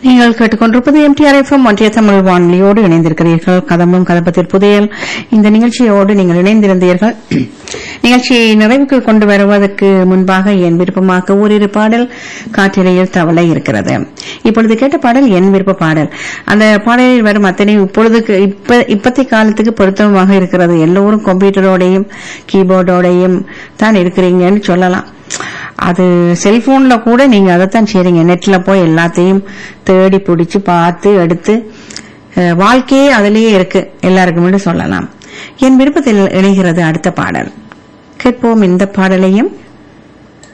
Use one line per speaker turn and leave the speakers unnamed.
நீங்கள் கேட்டுக்கொண்டிருப்பது MTR FM ஒன்றிய தமிழ் வானொலியோடு இணைந்திருக்கிறீர்கள் கதம்பும் கதப்பத்தில் புதையல் இந்த நிகழ்ச்சியோடு நீங்கள் இணைந்திருந்தீர்கள் நிகழ்ச்சியை நிறைவுக்கு கொண்டு வருவதற்கு முன்பாக என் விருப்பமாக ஓரிரு பாடல் காற்றிலையில் தவளை இருக்கிறது இப்பொழுது கேட்ட பாடல் என் விருப்ப பாடல் அந்த பாடலில் வரும் அத்தனை இப்பொழுதுக்கு இப்ப இப்பத்திய காலத்துக்கு பொருத்தமாக இருக்கிறது எல்லோரும் கம்ப்யூட்டரோடையும் கீபோர்டோடையும் தான் இருக்கிறீங்கன்னு சொல்லலாம் அது செல்போன்ல கூட நீங்க அதைத்தான் செய்றீங்க நெட்ல போய் எல்லாத்தையும் தேடி பிடிச்சு பார்த்து எடுத்து அஹ், வாழ்க்கையே அதிலேயே இருக்கு எல்லாருக்கும் சொல்லலாம் என் விருப்பத்தில் இணைகிறது அடுத்த பாடல் கேட்போம் இந்த பாடலையும்